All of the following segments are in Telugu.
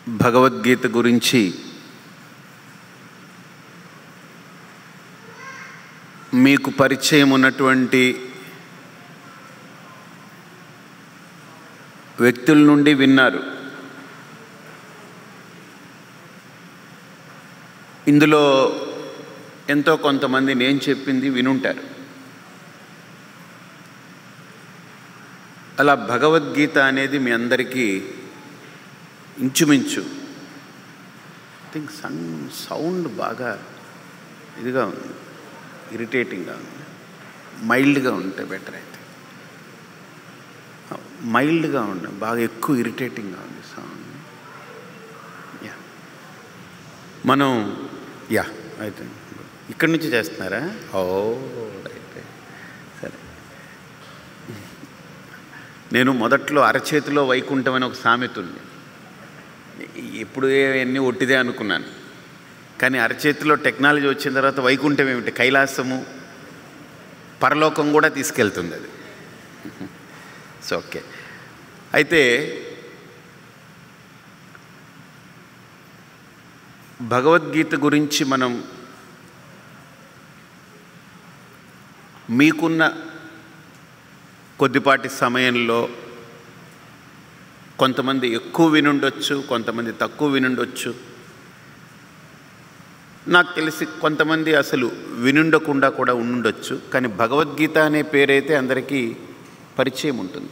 భగవద్గీత గురించి మీకు పరిచయం ఉన్నటువంటి వ్యక్తుల నుండి విన్నారు ఇందులో ఎంతో కొంతమంది నేను చెప్పింది వినుంటారు అలా భగవద్గీత అనేది మీ అందరికీ ఇంచుమించు థింక్ సన్ సౌండ్ బాగా ఇదిగా ఉంది ఇరిటేటింగ్గా ఉంది మైల్డ్గా ఉంటే బెటర్ అయితే మైల్డ్గా ఉంది బాగా ఎక్కువ ఇరిటేటింగ్గా ఉంది సౌండ్ యా మనం యా అయితే ఇక్కడి నుంచి చేస్తున్నారా ఓ రైట్ సరే నేను మొదట్లో అరచేతిలో వైకుంఠం అని ఒక సామెత ఉంది ఎప్పుడు అవన్నీ ఒట్టిదే అనుకున్నాను కానీ అరచేతిలో టెక్నాలజీ వచ్చిన తర్వాత వైకుంఠం ఏమిటి కైలాసము పరలోకం కూడా తీసుకెళ్తుంది అది సో ఓకే అయితే భగవద్గీత గురించి మనం మీకున్న కొద్దిపాటి సమయంలో కొంతమంది ఎక్కువ వినుండొచ్చు కొంతమంది తక్కువ వినుండొచ్చు నాకు తెలిసి కొంతమంది అసలు వినుండకుండా కూడా ఉండుండొచ్చు కానీ భగవద్గీత అనే పేరైతే అందరికీ పరిచయం ఉంటుంది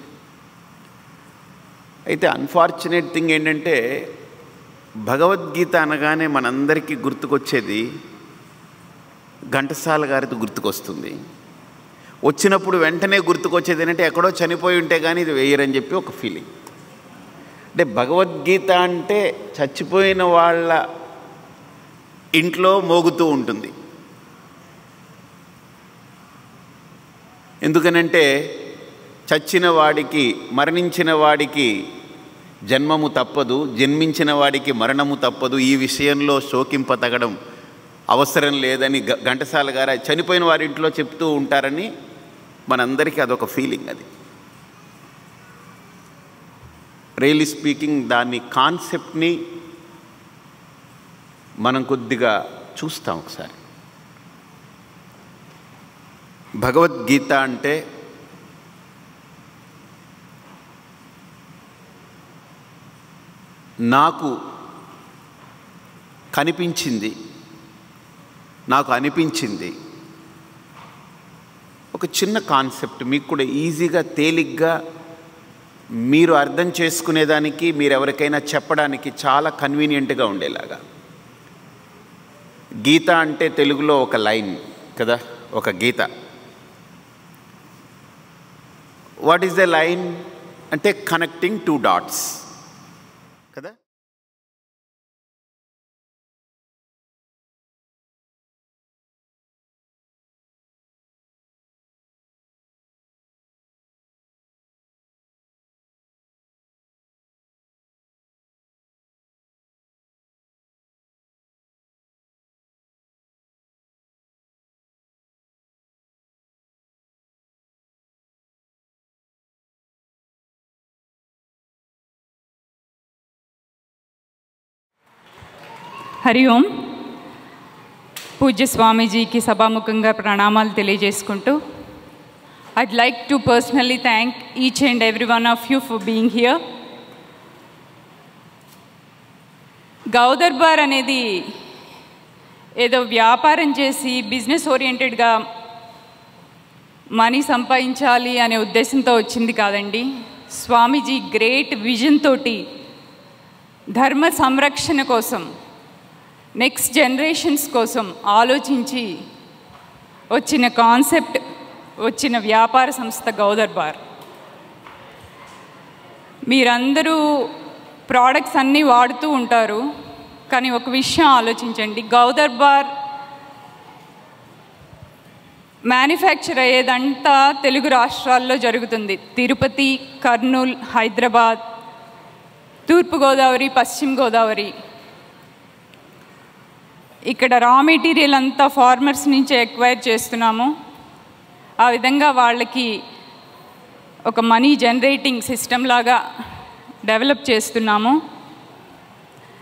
అయితే అన్ఫార్చునేట్ థింగ్ ఏంటంటే భగవద్గీత అనగానే మనందరికీ గుర్తుకొచ్చేది ఘంటసాల గారిది గుర్తుకొస్తుంది వచ్చినప్పుడు వెంటనే గుర్తుకొచ్చేది ఏంటంటే ఎక్కడో చనిపోయి ఉంటే కానీ ఇది వేయరని చెప్పి ఒక ఫీలింగ్ అంటే భగవద్గీత అంటే చచ్చిపోయిన వాళ్ళ ఇంట్లో మోగుతూ ఉంటుంది ఎందుకనంటే చచ్చిన వాడికి మరణించిన వాడికి జన్మము తప్పదు జన్మించిన వాడికి మరణము తప్పదు ఈ విషయంలో శోకింప తగడం అవసరం లేదని గ- ఘంటసాల గారు చనిపోయిన వారి ఇంట్లో చెప్తూ ఉంటారని మనందరికీ అదొక ఫీలింగ్ అది రియలీ స్పీకింగ్ దాని కాన్సెప్ట్ని మనం కొద్దిగా చూస్తాం ఒకసారి భగవద్గీత అంటే నాకు కనిపించింది నాకు అనిపించింది ఒక చిన్న కాన్సెప్ట్ మీకు కూడా ఈజీగా తేలిగ్గా మీరు అర్థం చేసుకునేదానికి మీరు ఎవరికైనా చెప్పడానికి చాలా కన్వీనియంట్గా ఉండేలాగా గీత అంటే తెలుగులో ఒక లైన్ కదా ఒక గీత వాట్ ఈస్ ద లైన్ అంటే కనెక్టింగ్ టూ డాట్స్ కదా హరి ఓం పూజ్య స్వామీజీకి సభాముఖంగా ప్రణామాలు తెలియజేసుకుంటూ I'd like to personally thank each and every one of you for being here గౌదర్బార్ అనేది ఏదో వ్యాపారం చేసి బిజినెస్ ఓరియంటెడ్గా మనీ సంపాదించాలి అనే ఉద్దేశంతో వచ్చింది కాదండి స్వామీజీ గ్రేట్ విజన్ తోటి ధర్మ సంరక్షణ కోసం నెక్స్ట్ జనరేషన్స్ కోసం ఆలోచించి వచ్చిన కాన్సెప్ట్ వచ్చిన వ్యాపార సంస్థ గౌదర్బార్ మీరందరూ ప్రోడక్ట్స్ అన్నీ వాడుతూ ఉంటారు కానీ ఒక విషయం ఆలోచించండి గౌదర్బార్ మ్యానుఫ్యాక్చర్ అయ్యేదంతా తెలుగు రాష్ట్రాల్లో జరుగుతుంది తిరుపతి కర్నూల్ హైదరాబాద్ తూర్పుగోదావరి పశ్చిమ గోదావరి ఇక్కడ రా మెటీరియల్ అంతా ఫార్మర్స్ నుంచి ఎక్వైర్ చేస్తున్నాము ఆ విధంగా వాళ్ళకి ఒక మనీ జనరేటింగ్ సిస్టమ్ లాగా డెవలప్ చేస్తున్నాము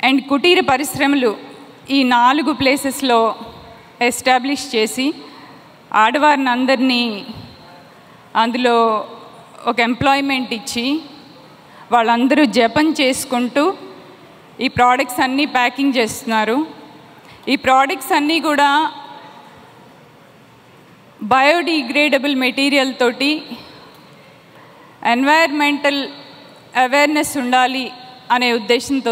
అండ్ కుటీర పరిశ్రమలు ఈ నాలుగు ప్లేసెస్లో ఎస్టాబ్లిష్ చేసి ఆడవారిని అందరినీ అందులో ఒక ఎంప్లాయ్మెంట్ ఇచ్చి వాళ్ళందరూ జపం చేసుకుంటూ ఈ ప్రోడక్ట్స్ అన్నీ ప్యాకింగ్ చేస్తున్నారు ఈ ప్రోడక్ట్స్ అన్నీ కూడా బయోడిగ్రేడబుల్ మెటీరియల్ తోటి ఎన్వైర్మెంటల్ అవేర్నెస్ ఉండాలి అనే ఉద్దేశంతో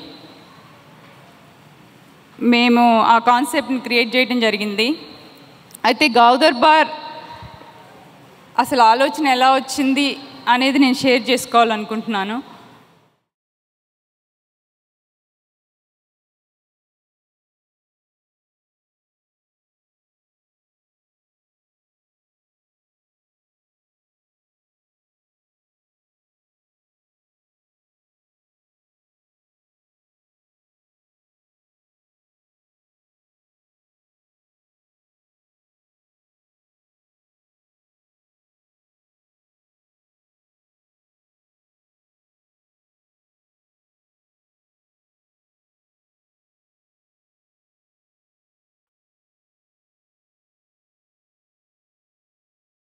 మేము ఆ కాన్సెప్ట్ని క్రియేట్ చేయడం జరిగింది అయితే గౌదర్ బార్ అసలు ఆలోచన ఎలా వచ్చింది అనేది నేను షేర్ చేసుకోవాలనుకుంటున్నాను